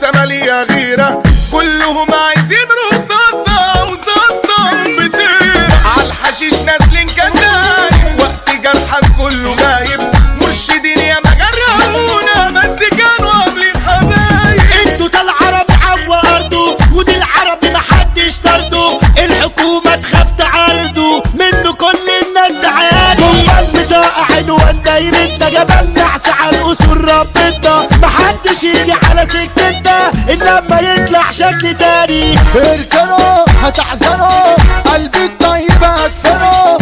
مالية غيرة كلهم عايزين رصاصة وضدهم بطير عالحشيش نازلين كتايب وقت جرحك كله غايب مرشدين يا ما جربونا بس كانوا قابلين حبايب انتوا ده العربي عوى ارضه ودي العربي محدش طرده الحكومة تخاف تعرضه منه كل الناس تعاني جمال بطاقة عنوان دايرتنا جبل نعس على الاصول ربنا محدش يجي على سكتنا الا لما يطلع شكل تاني اركنوا هتحزنوا قلبي الطيب هدفنه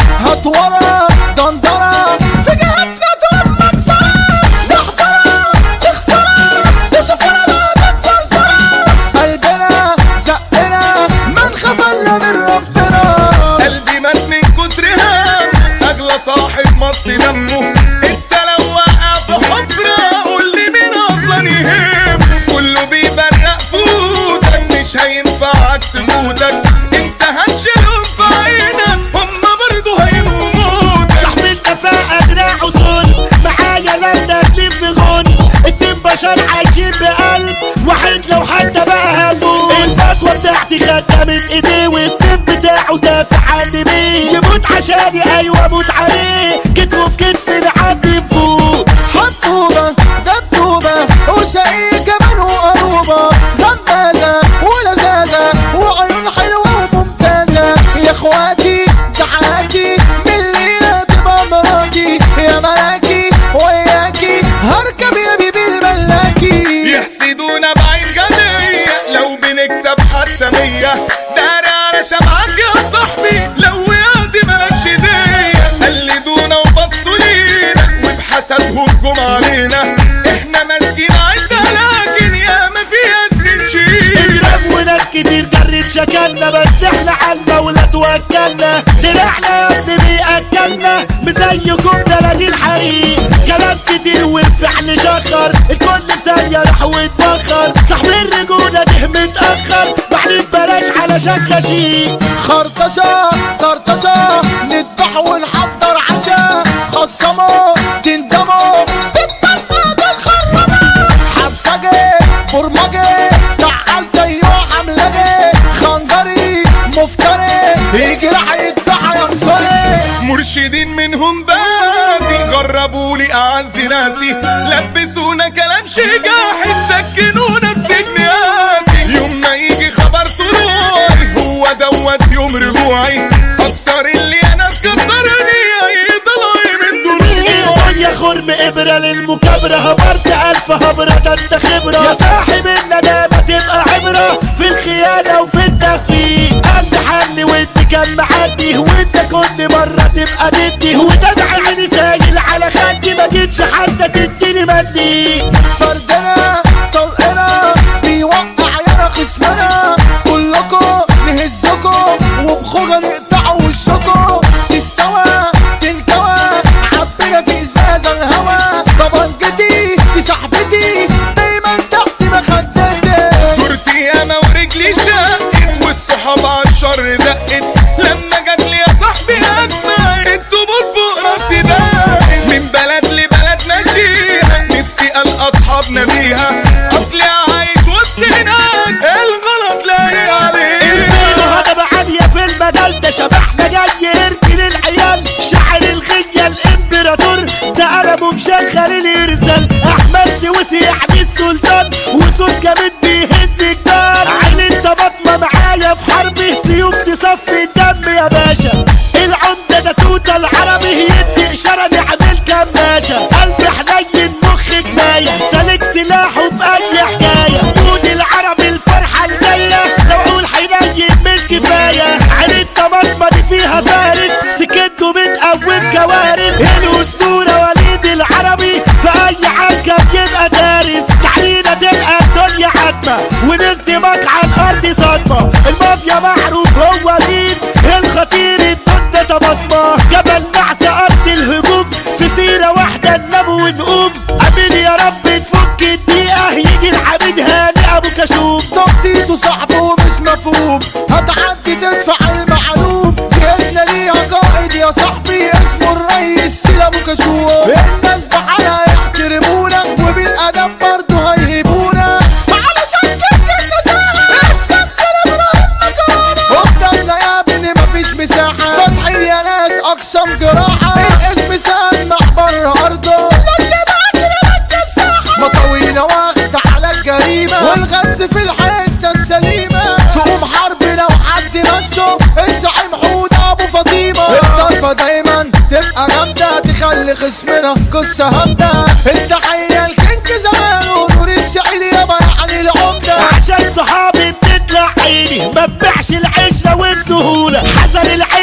هتورا دندرة في جهتنا دول مكسرة نحضرة تخسرة تشوفونا بعد تسرسرة قلبنا زقنا ما نخاف الا من ربنا قلبي مات من كتر هم اغلى صاحب مص دمه انت لو وقع في حفرة قول لي مين اصلا يهم كله بيبرق فوتك مش هينفعك سكوتك انت هتشيلهم في عينك هما برضه هيموتوا صاحب الكفاءة دراعه صن معايا لما تلف غن اتنين بشر عايشين بقلب واحد لو حتى بقى هجوم الفتوى بتاعتي خدها من ايديه والسيف بتاعه دافع عن مين يموت عشاني ايوه موت عليه كتفه في كتفي نعدي نفوت حبوبة دبوبة وشقي كمان وقروبة غمازة ولذاذة وعيون حلوة وممتازة يا اخواتي ده حياتي من الليلة تبقى مراتي يا ملاكي وياكي هركب يا بيبي الملاكي يحسدونا بعين جنية لو بنكسب حتى مية داري على شمعك يا صاحبي لو وقعت مالكش دية قلدونا وبصوا لينا وبحسدهم جم علينا احنا ماسكين عدة لكن يا ما فيها سنين شيل اضرب وناس كتير جرت شكلنا بس احنا عالنا ولا توكلنا دراعنا يا ابني بيأكلنا مزيكم دلادي الحريق كلام كتير والفعل شخر الكل في ثانية راح واتبخر صاحب الرجولة ده متأخر بعدين بلاش على شكل شيء خرطشة طرطشة نذبح ونحضر عشاء خصموا تندموا بالطرقة تتخربوا حبسجي برمجي زعلت ايوه حملجي خنجري مفتري يجي راح يذبح يا مصري مرشدين منهم بافي غربوا لي اعز ناسي لبسونا كلام شجاحي سكنونا في سجن قاسي يوم ما يجي خبر طلوعي هو دوت يوم رجوعي اكسر اللي انا كسرني هيطلعي من ضلوعي الدنيا خرم إبرة للمكابرة هبرت ألف هبرة ده أنت خبرة يا صاحب الندامة تبقى عبرة في الخيانة وفي التخفيق قلب حل ودي كان معدي وانت كل مرة تبقى ندي ودمع عيني سايل على خدي ما جيتش حتى تديني مندي فردنا طلقنا بيوقع يانا خصمنا كلكم نهزكم وبخوجة نقطع وشكم تستوى تنكوى عبينا في ازازة الهوا طبنجتي دي صاحبتي دايما تحت مخدتي دورتي ياما ورجلي شقت والصحاب عالشر دقت لما جات لي يا صاحبي ازمه انتوا بول فوق راسي دقت من بلد لبلد ماشيها نفسي القى اصحابنا بيها اصلي عايش وسط ناس الغلط لاقي عليه الفيل هضبة عالية في المجال ده شبحنا جاي يركن العيال شاعر الغية الامبراطور ده قلمه مشغل الارسال احمد سويسي يعني السلطان وصوت جامد بيهز الجبال عين انت بطمة معايا في حربي سيوف تصفي الدم يا باشا العمدة ده توتة العربي يدي اشارة نعمل كماشة قلب حنين مخ جناية سالك سلاحه في اي حكاية دود العربي الفرحة الجاية لو اقول حنين مش كفاية عين الطماطمة دي فيها فارس سكته بتقوم كوارث الاسطورة وليد العربي في اي عنكة بيبقى دارس تعلينا تلقى الدنيا عتمة ونصدمك على الارض صدمة المافيا معروف هو مين الخطير الدنيا طماطمة جبل نعس ارض الهجوم في سيرة واحدة ننام ونقوم امين يا رب تفك الدقيقة يجي العبيد هاني ابو كشوف تخطيطه صعب ومش مفهوم هتعدي تدفع المعلوم جهزنا ليها قائد يا صاحبي اسمه الريس سيلا ابو كشوف الناس بحالها يحترمونا وبالادب برضه هيهبونا علشان خصمنا قصة هبدة التحية الكينج زمان ونور السعيد يابا يعني العمدة عشان صحابي بتطلع عيني ما ببيعش العشرة وبسهولة حسن العين